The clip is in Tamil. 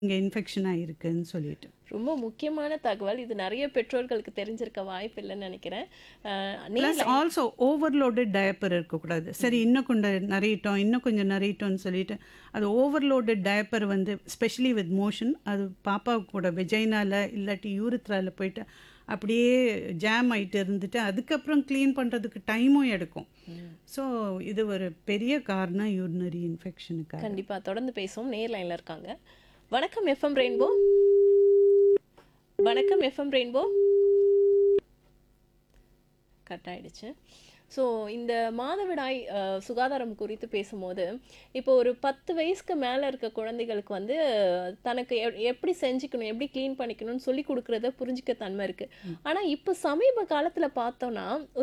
இங்கே இன்ஃபெக்ஷன் ஆகிருக்குன்னு சொல்லிட்டு ரொம்ப முக்கியமான தகவல் இது நிறைய பெற்றோர்களுக்கு தெரிஞ்சிருக்க வாய்ப்பு இல்லைன்னு நினைக்கிறேன் அஹ், ப்ளஸ் நேர்ல- ஆல்சோ ஓவர்லோடட் டயப்பர் இருக்கக்கூடாது சரி இன்னும் கொஞ்சம் நிறையிட்டோம் இன்னும் கொஞ்சம் நிறையிட்டோம்னு சொல்லிட்டு அது ஓவர்லோடட் டயப்பர் வந்து ஸ்பெஷலி வித் மோஷன் அது பாப்பாவுக்கு கூட வெஜைனால இல்லாட்டி யூரித்ரால போயிட்டு அப்படியே ஜாம் ஆயிட்டு இருந்துட்டு அதுக்கப்புறம் க்ளீன் பண்ணுறதுக்கு டைமும் எடுக்கும் ஸோ இது ஒரு பெரிய காரணம் யூரினரி இன்ஃபெக்ஷனுக்காக கண்டிப்பா தொடர்ந்து பேசுவோம் நேர் லைன்ல இருக்காங்க வணக்கம் எஃப்எம் ரெயின்போ வணக்கம் எஃப்எம் ரெயின்போ கட் ஆயிடுச்சு ஸோ இந்த மாதவிடாய் அஹ், சுகாதாரம் குறித்து பேசும்போது இப்போ ஒரு பத்து வயசுக்கு மேலே இருக்க குழந்தைகளுக்கு வந்து அஹ், தனக்கு எ- எப்படி செஞ்சுக்கணும் எப்படி க்ளீன் பண்ணிக்கணும்னு சொல்லி கொடுக்குறத புரிஞ்சுக்க தன்மை இருக்குது ஆனால் இப்போ சமீப காலத்தில் பார்த்தோன்னா